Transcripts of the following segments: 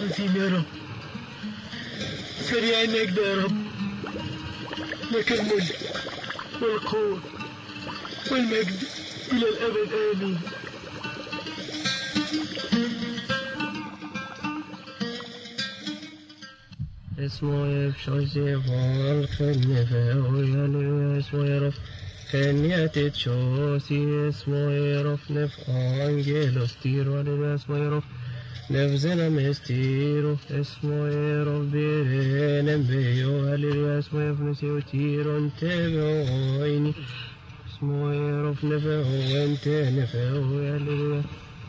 عظيم يا رب سريع النجدة يا رب لك الملك والقوة والمجد إلى الأبد آمين اسمه يفشوزي فالخن فهويا اسمه يرف خنيات تشوسي اسمه يرف نف انجيلوس تيرو على اسمه يرف نفزنا مستيرو اسمه يرف بيرين بيو على اسمه يفنسي وتيرو انتبهويني اسمه يرف نفهو انت نفهو على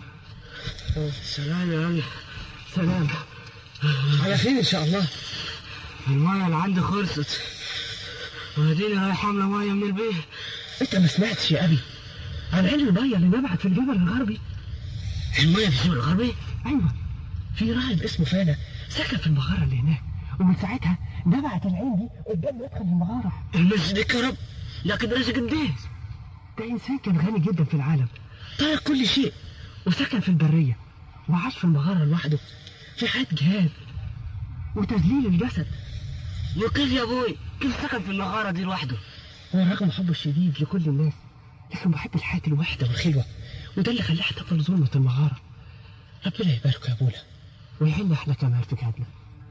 سلام يا عم سلام على خير إن شاء الله المية اللي عندي خلصت وهديني رايح حاملة مية من البيت أنت ما سمعتش يا أبي عن علم المية اللي نبعت في الجبل الغربي المية في الجبل الغربي؟ أيوة في راهب اسمه فانا سكن في المغارة اللي هناك ومن ساعتها نبعت العين دي قدام مدخل المغارة المسجد كرب لكن رزق قديس ده إنسان كان غني جدا في العالم ترك كل شيء وسكن في البرية وعاش في المغارة لوحده في حياة جهاد وتذليل الجسد وكيف يا ابوي كيف سكن في المغارة دي لوحده هو رغم حبه الشديد لكل الناس لكن بحب الحياة الوحدة والخلوة وده اللي خلاه احتفل ظلمة المغارة ربنا يبارك يا ابونا ويحل احنا كمان في جهادنا